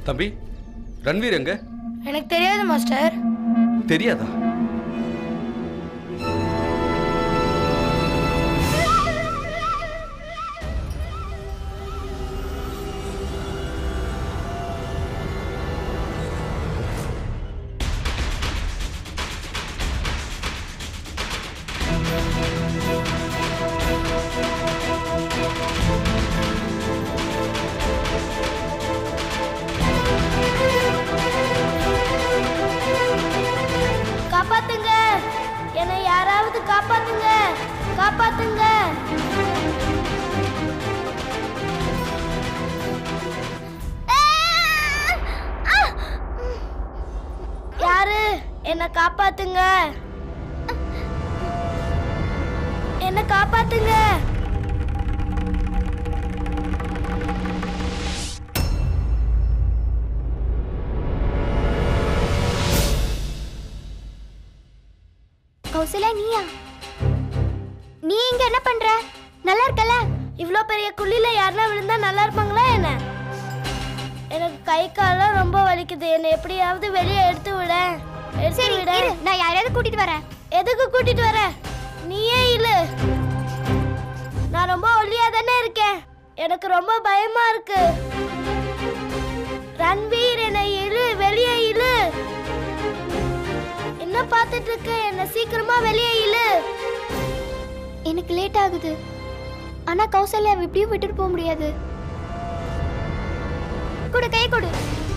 தம்பி ரன்வீர் எங்க எனக்கு தெரியாது மாஸ்டர் தெரியாதா காப்பாத்துங்க என்னை யாராவது காப்பாத்துங்க காப்பாத்துங்க யாரு என்னை காப்பாத்துங்க என்னை காப்பாத்துங்க கௌசல்யா நீயா நீ இங்க என்ன பண்ற நல்லா இருக்கல இவ்வளோ பெரிய குழியில யாருன்னா விழுந்தா நல்லா இருப்பாங்களா என்ன எனக்கு கை காலம் ரொம்ப வலிக்குது என்னை எப்படியாவது வெளியே எடுத்து விட எடுத்து சரி விட இரு நான் யாரையாவது கூட்டிட்டு வரேன் எதுக்கு கூட்டிட்டு வர நீயே இல்லு நான் ரொம்ப ஒல்லியா தானே இருக்கேன் எனக்கு ரொம்ப பயமா இருக்கு ரன்வீர் என்னை இழு வெளியே இழு என்ன பார்த்துட்டு இருக்க என்ன சீக்கிரமா வெளியே இழு எனக்கு லேட் ஆகுது ஆனா கௌசல்யாவை இப்படியும் விட்டுட்டு போக முடியாது கொடு கை கொடு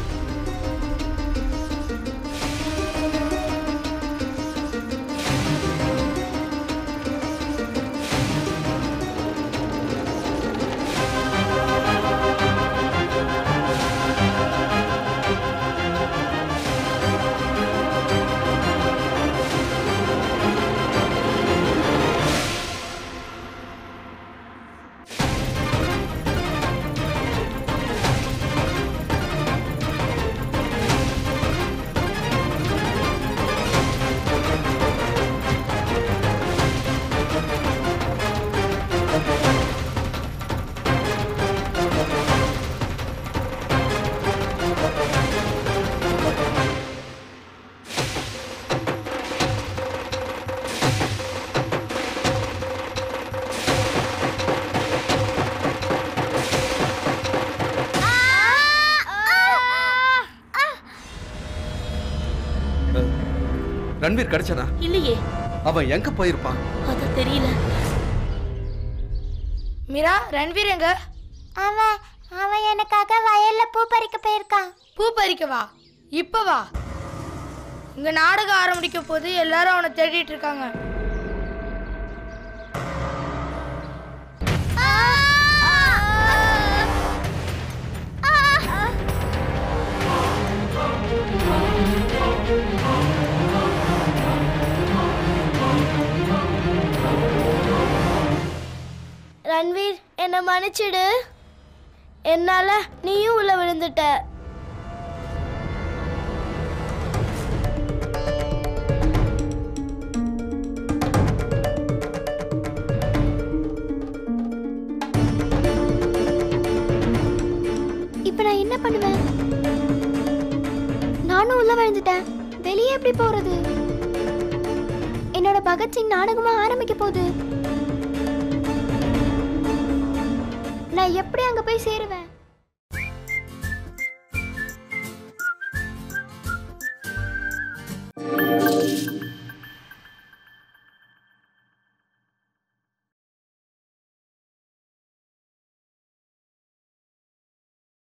அஹ், ரன்வீர் கிடைச்சனா இல்லையே அவன் எங்க போயிருப்பான் அது தெரியல மீரா ரன்வீர் எங்க அவன் அவன் எனக்காக வயல்ல பூ பறிக்க போயிருக்கான் பூ பறிக்க வா இப்ப வா இங்க நாடகம் ஆரம்பிக்க போது எல்லாரும் அவனை தேடிட்டு இருக்காங்க ரன்வீர் என்னை மன்னிச்சிடு என்னால நீயும் உள்ள விழுந்துட்ட இப்ப நான் என்ன பண்ணுவேன் நானும் உள்ள விழுந்துட்டேன் வெளியே எப்படி போறது என்னோட பகத்சிங் நாடகமா ஆரம்பிக்க போகுது நான் எப்படி அங்க போய் சேருவேன்